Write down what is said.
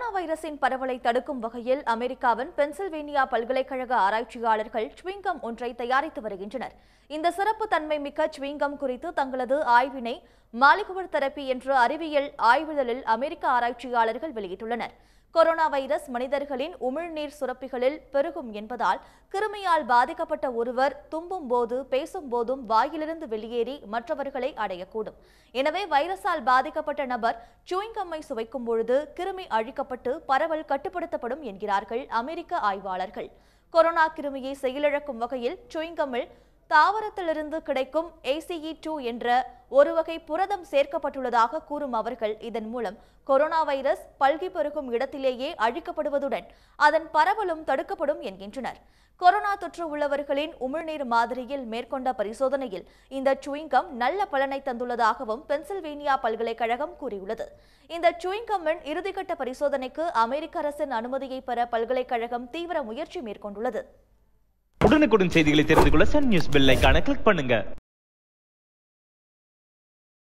வைரஸின் பரவலை தடுக்கும் வகையில் அமெரிக்காவின் பென்சில்வேனியா பல்கலைக்கழக ஆராய்ச்சியாளர்கள் ச்விங்கம் ஒன்றை தயாரித்து வருகின்றனர் இந்த சிறப்பு தன்மை மிக்க ச்விங்கம் குறித்து தங்களது ஆய்வினை மாலிகுவர் தெரப்பி என்ற அறிவியல் ஆய்விதழில் அமெரிக்க ஆராய்ச்சியாளர்கள் வெளியிட்டுள்ளனர் கொரோனா வைரஸ் மனிதர்களின் உமிழ்நீர் சுரப்பிகளில் பெருகும் என்பதால் கிருமியால் பாதிக்கப்பட்ட ஒருவர் தும்பும் போது பேசும் போதும் வாயிலிருந்து வெளியேறி மற்றவர்களை அடையக்கூடும் எனவே வைரஸால் பாதிக்கப்பட்ட நபர் சூயிங்கம்மை சுவைக்கும் பொழுது கிருமி அழிக்கப்பட்டு பரவல் கட்டுப்படுத்தப்படும் என்கிறார்கள் அமெரிக்க ஆய்வாளர்கள் கொரோனா கிருமியை செயலிழக்கும் வகையில் சூயிங்கம்மில் தாவரத்திலிருந்து கிடைக்கும் ஏசிஇ டூ என்ற ஒரு வகை புரதம் சேர்க்கப்பட்டுள்ளதாக கூறும் அவர்கள் இதன் மூலம் கொரோனா வைரஸ் பல்கி பெருகும் இடத்திலேயே அழிக்கப்படுவதுடன் அதன் பரவலும் தடுக்கப்படும் என்கின்றனர் கொரோனா தொற்று உள்ளவர்களின் உமிழ்நீர் மாதிரியில் மேற்கொண்ட பரிசோதனையில் இந்த சுயிங்கம் நல்ல பலனை தந்துள்ளதாகவும் பென்சில்வேனியா பல்கலைக்கழகம் கூறியுள்ளது இந்த சுயிங்கம்மின் இறுதிக்கட்ட பரிசோதனைக்கு அமெரிக்க அரசின் அனுமதியை பெற பல்கலைக்கழகம் தீவிர முயற்சி மேற்கொண்டுள்ளது உடனுக்குடன் செய்திகளை தெரிந்து கொள்ள சன் நியூஸ் பெல் ஐகானை கிளிக் பண்ணுங்க